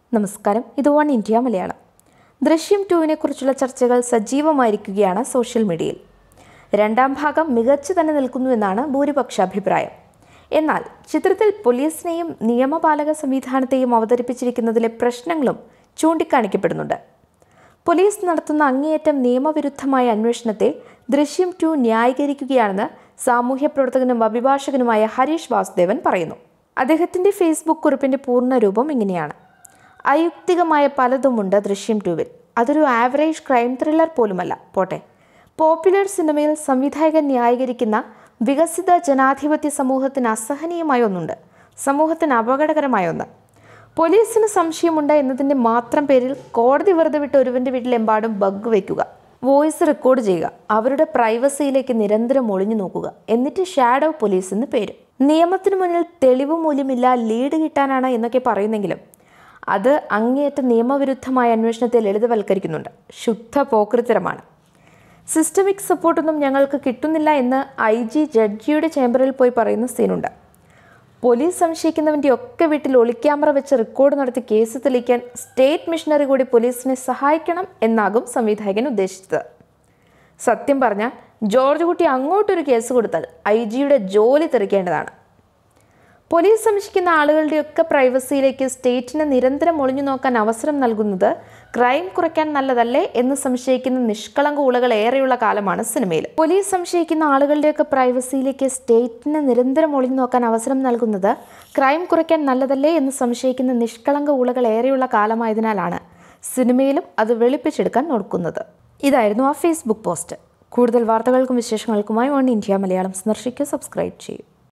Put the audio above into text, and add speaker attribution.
Speaker 1: നമസ്കാരം ഇത് one India Malayalam ദൃശ്യം ടുവിനെ കുറിച്ചുള്ള ചർച്ചകൾ സജീവമായിരിക്കുകയാണ് സോഷ്യൽ മീഡിയയിൽ രണ്ടാം ഭാഗം മികച്ചു തന്നെ നിൽക്കുന്നുവെന്നാണ് ഭൂരിപക്ഷ അഭിപ്രായം എന്നാൽ ചിത്രത്തിൽ പോലീസിനെയും നിയമപാലക സംവിധാനത്തെയും അവതരിപ്പിച്ചിരിക്കുന്നതിലെ പ്രശ്നങ്ങളും ചൂണ്ടിക്കാണിക്കപ്പെടുന്നുണ്ട് പോലീസ് നടത്തുന്ന അങ്ങേയറ്റം നിയമവിരുദ്ധമായ അന്വേഷണത്തെ ദൃശ്യം ടു ന്യായീകരിക്കുകയാണെന്ന് സാമൂഹ്യ പ്രവർത്തകനും അഭിഭാഷകനുമായ ഹരീഷ് വാസുദേവൻ പറയുന്നു അദ്ദേഹത്തിന്റെ ഫേസ്ബുക്ക് കുറിപ്പിന്റെ പൂർണ്ണ രൂപം ഇങ്ങനെയാണ് അയുക്തികമായ പലതുമുണ്ട് ദൃശ്യം ടുവിൽ അതൊരു ആവറേജ് ക്രൈം ത്രില്ലർ പോലുമല്ല പോട്ടെ പോപ്പുലർ സിനിമയിൽ സംവിധായകൻ ന്യായീകരിക്കുന്ന വികസിത ജനാധിപത്യ സമൂഹത്തിന് അസഹനീയമായ ഒന്നുണ്ട് സമൂഹത്തിന് അപകടകരമായ ഒന്ന് പോലീസിന് സംശയമുണ്ട് എന്നതിൻ്റെ മാത്രം പേരിൽ കോടതി വെറുതെ വിട്ട് ഒരുവൻ്റെ വീട്ടിലെമ്പാടും ബഗ് വയ്ക്കുക വോയിസ് റെക്കോർഡ് ചെയ്യുക അവരുടെ പ്രൈവസിയിലേക്ക് നിരന്തരം ഒളിഞ്ഞു നോക്കുക എന്നിട്ട് ഷാഡോ പോലീസ് എന്ന് പേര് നിയമത്തിന് മുന്നിൽ തെളിവ് മൂല്യമില്ല ലീഡ് കിട്ടാനാണ് എന്നൊക്കെ പറയുന്നെങ്കിലും അത് അങ്ങേയറ്റ നിയമവിരുദ്ധമായ അന്വേഷണത്തെ ലളിതവൽക്കരിക്കുന്നുണ്ട് ശുദ്ധ പോക്കൃത്തരമാണ് സിസ്റ്റമിക് സപ്പോർട്ടൊന്നും ഞങ്ങൾക്ക് കിട്ടുന്നില്ല എന്ന് ഐ ജി ജഡ്ജിയുടെ ചേംബറിൽ പോയി പറയുന്ന സീനുണ്ട് പോലീസ് സംശയിക്കുന്നവൻ്റെ ഒക്കെ വീട്ടിൽ ഒളിക്യാമറ വെച്ച് റെക്കോർഡ് നടത്തി കേസ് തെളിയിക്കാൻ സ്റ്റേറ്റ് മിഷനറി കൂടി പോലീസിനെ സഹായിക്കണം എന്നാകും സംവിധായകൻ ഉദ്ദേശിച്ചത് സത്യം പറഞ്ഞാൽ ജോർജ് കുട്ടി അങ്ങോട്ടൊരു കേസ് കൊടുത്താൽ ഐ ജിയുടെ ജോലി തെറിക്കേണ്ടതാണ് പോലീസ് സംശയിക്കുന്ന ആളുകളുടെയൊക്കെ പ്രൈവസിയിലേക്ക് സ്റ്റേറ്റിന് നിരന്തരം ഒളിഞ്ഞു നോക്കാൻ അവസരം നൽകുന്നത് ക്രൈം കുറയ്ക്കാൻ നല്ലതല്ലേ എന്ന് സംശയിക്കുന്ന നിഷ്കളങ്ക ഉളകൾ ഏറെയുള്ള കാലമാണ് സിനിമയിൽ പോലീസ് സംശയിക്കുന്ന ആളുകളുടെയൊക്കെ പ്രൈവസിയിലേക്ക് സ്റ്റേറ്റിന് നിരന്തരം ഒളിഞ്ഞു നോക്കാൻ അവസരം നൽകുന്നത് ക്രൈം കുറയ്ക്കാൻ നല്ലതല്ലേ എന്ന് സംശയിക്കുന്ന നിഷ്കളങ്ക ഉളകൾ ഏറെയുള്ള കാലമായതിനാലാണ് സിനിമയിലും അത് വെളുപ്പിച്ചെടുക്കാൻ നോക്കുന്നത് ഇതായിരുന്നു ആ ഫേസ്ബുക്ക് പോസ്റ്റ് കൂടുതൽ വാർത്തകൾക്കും വിശേഷങ്ങൾക്കുമായി വൺ ഇന്ത്യ മലയാളം സന്ദർശിക്കുക സബ്സ്ക്രൈബ് ചെയ്യും